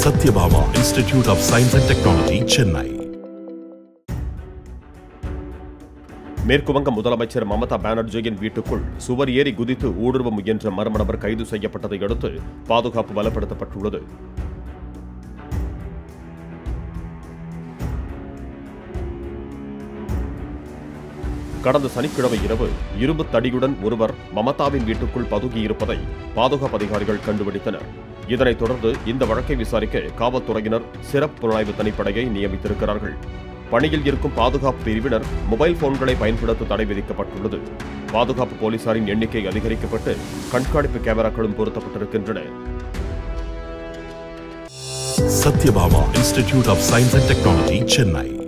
Satyabama Institute of Science and Technology, Chennai. மேற்குவங்க முதலமைச்சர் மமதா பானர்ஜியின் வீட்டுக்குள் சுவர் ஏறி குதித்து ஊடுருவ முயன்ற மர்ம நபர் கைது செய்யப்பட்டதை அடுத்து பாதுகாப்பு பலப்படுத்தப்பட்டுள்ளது கடந்த சனிக்கிழமை இரவு இரும்பு தடியுடன் ஒருவர் மமதாவின் வீட்டுக்குள் பதுங்கியிருப்பதை பாதுகாப்பு அதிகாரிகள் கண்டுபிடித்தனர் இதனைத் தொடர்ந்து இந்த வழக்கை விசாரிக்க காவல்துறையினர் சிறப்பு புலனாய்வு தனிப்படையை நியமித்திருக்கிறார்கள் பணியில் இருக்கும் பாதுகாப்பு பிரிவினர் மொபைல் போன்களை பயன்படுத்த தடை விதிக்கப்பட்டுள்ளது பாதுகாப்பு போலீசாரின் எண்ணிக்கை அதிகரிக்கப்பட்டு கண்காணிப்பு கேமராக்களும் பொருத்தப்பட்டிருக்கின்றன Satyabama Institute of Science and Technology, Chennai.